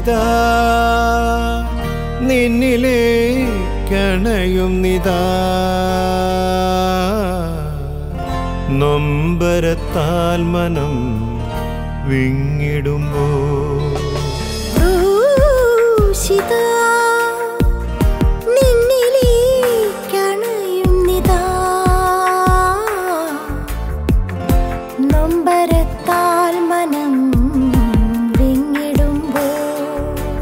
ക്രൂശിത നിന്നിലേക്കണയും നിതാ നൊമ്പരത്താൽ മനം വിങ്ങിടുമ്പോ ക്രൂശിതാ, നിന്നിലേക്കണയുന്നിതാ. നൊമ്പരത്താൽ മനം വിങ്ങിടുമ്പോൾ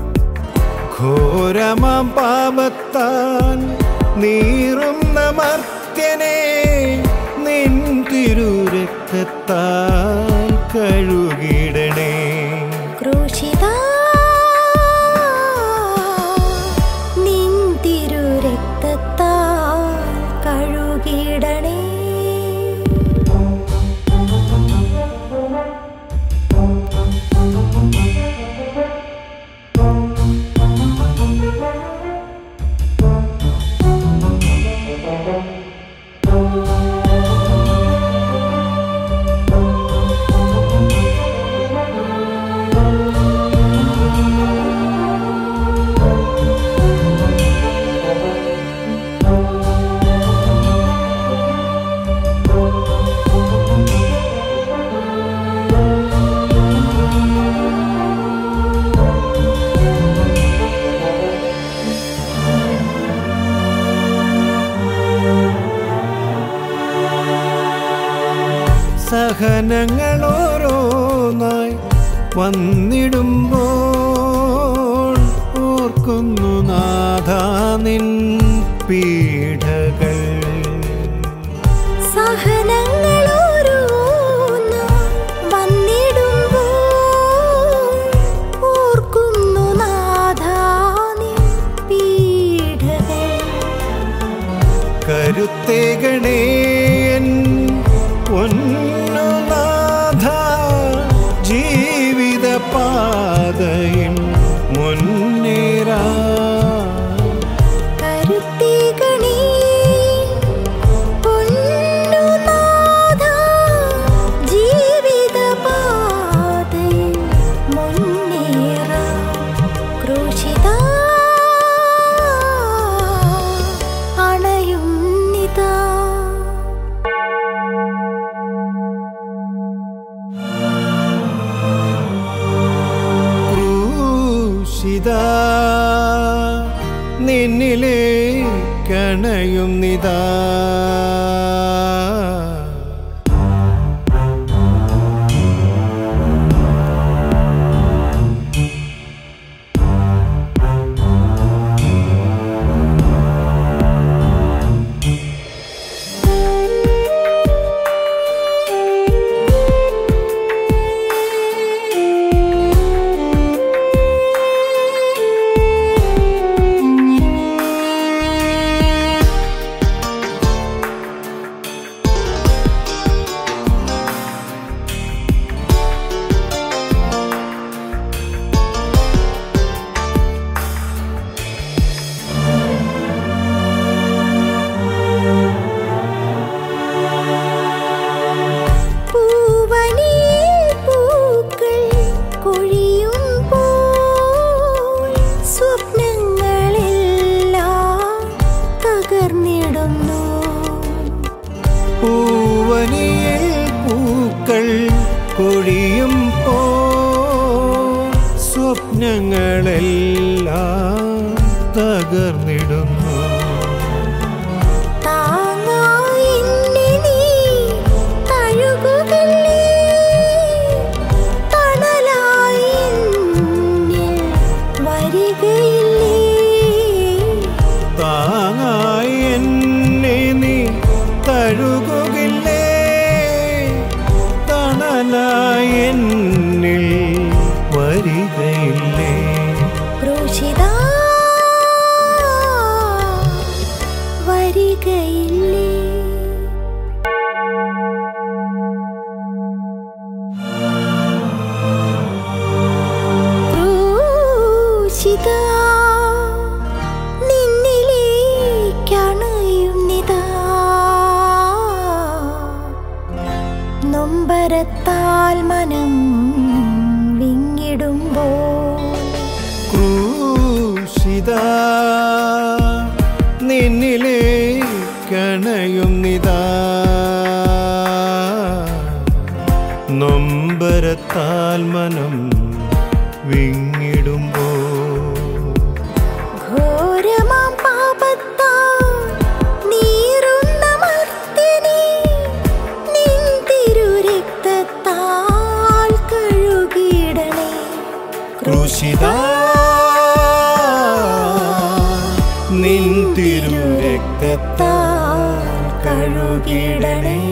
ഘോരമാം പാപത്താൽ നീറുന്ന മർത്യനെ നിൻ തിരുരക്തത്താൽ കഴുകിടണേ ക്രൂശിതാ, നിൻ തിരുരക്തത്താൽ കഴുകിടണേ സഹനങ്ങൾ ഓരോന്നായി വന്നിടുമ്പോൾ ഓർക്കുന്നു നാഥാ നിൻ പീഠകൾ സഹനങ്ങൾ ഓരോന്നായി വന്നിടുമ്പോൾ ഓർക്കുന്നു നാഥാ നിൻ പീഡകൾ കരുത്തേകണേ എൻ പൊന്നുനാഥ ജീവിത പാതയിൽ മുന്നേറാ കരുത്തേകണേ പൊന്നുനാഥാ ജീവിതപാതയിൽ മുന്നേറാം ക്രൂശിതാ അണയുന്നിതാ ക്രൂശിത നിന്നിലേക്കണയും നിതാ പൂവനിൽ പൂക്കൾ കൊഴിയുമ്പോൾ സ്വപ്നങ്ങളെല്ലാം തകർന്നിടുന്നു പൂവനിയിൽ പൂക്കൾ കൊഴിയും പോ സ്വപ്നങ്ങളെല്ലാം തകർന്നിടുന്നു താങ്ങായി എന്നെ നീ തഴുകുകില്ലേ തണലായി എന്നിൽ വരികയില്ലേ താങ്ങായി എന്നെ നീ തഴുകുകില്ലേ തണലായി എന്നിൽ വരികയില്ലേ ക്രൂശിതാ വരികയില്ലേ ക്രൂശിതാ നിന്നിലേക്കണയുന്നിതാ നൊമ്പരത്താൽ മനം വിങ്ങിടുമ്പോൾ ക്രൂശിത നിന്നിലേ കണയുന്നിതാ നൊമ്പരത്താൽ മനം വിങ്ങിടുമ്പോ ഘോരമാം പാപത്താൽ നീറുന്ന മർത്യനെ നിൻ തിരുരക്തത്താൽ കഴുകിയിടണേ ക്രൂശിത നിൻ തിരുരക്തത്താൽ കഴുകിടണേ